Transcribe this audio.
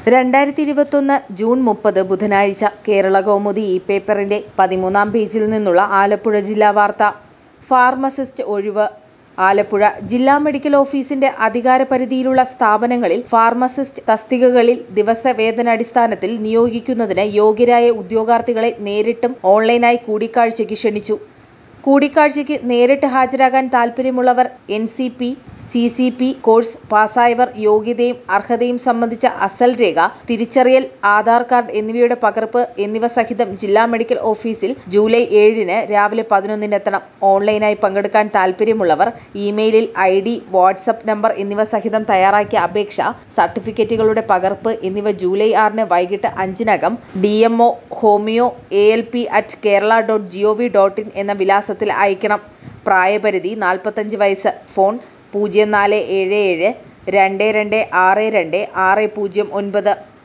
രണ്ടായിരത്തി ഇരുപത്തൊന്ന് ജൂൺ മുപ്പത് ബുധനാഴ്ച കേരള കൗമുദി ഇ പേപ്പറിന്റെ പതിമൂന്നാം പേജിൽ നിന്നുള്ള ആലപ്പുഴ ജില്ലാ വാർത്ത ഫാർമസിസ്റ്റ് ഒഴിവ് ആലപ്പുഴ ജില്ലാ മെഡിക്കൽ ഓഫീസിന്റെ അധികാരപരിധിയിലുള്ള സ്ഥാപനങ്ങളിൽ ഫാർമസിസ്റ്റ് തസ്തികകളിൽ ദിവസവേതനാടിസ്ഥാനത്തിൽ നിയോഗിക്കുന്നതിന് യോഗ്യരായ ഉദ്യോഗാർത്ഥികളെ നേരിട്ടും ഓൺലൈനായി കൂടിക്കാഴ്ചയ്ക്ക് ക്ഷണിച്ചു. കൂടിക്കാഴ്ചയ്ക്ക് നേരിട്ട് ഹാജരാകാൻ താൽപര്യമുള്ളവർ N C P, C C P course പാസ്സായവർ യോഗ്യതയും അർഹതയും സംബന്ധിച്ച അസൽ രേഖ, തിരിച്ചറിയൽ ആധാർ കാർഡ് എന്നിവയുടെ പകർപ്പ് എന്നിവ സഹിതം ജില്ലാ മെഡിക്കൽ ഓഫീസിൽ ജൂലൈ ഏഴിന് രാവിലെ പതിനൊന്നിനെത്തണം. ഓൺലൈനായി പങ്കെടുക്കാൻ താൽപര്യമുള്ളവർ email I D, WhatsApp number എന്നിവ സഹിതം തയ്യാറാക്കിയ അപേക്ഷ, സർട്ടിഫിക്കറ്റുകളുടെ പകർപ്പ് എന്നിവ ജൂലൈ ആറിന് വൈകിട്ട് അഞ്ചിനകം D M O homeo A L P at Kerala dot G O V dot in എന്ന വിലാസത്തിൽ അയക്കണം. പ്രായപരിധി നാൽപ്പത്തഞ്ച് വയസ്സ്. ഫോൺ പൂജ്യം നാല് ഏഴ് ഏഴ് രണ്ട് രണ്ട് ആറ് രണ്ട് ആറ് പൂജ്യം ഒൻപത്.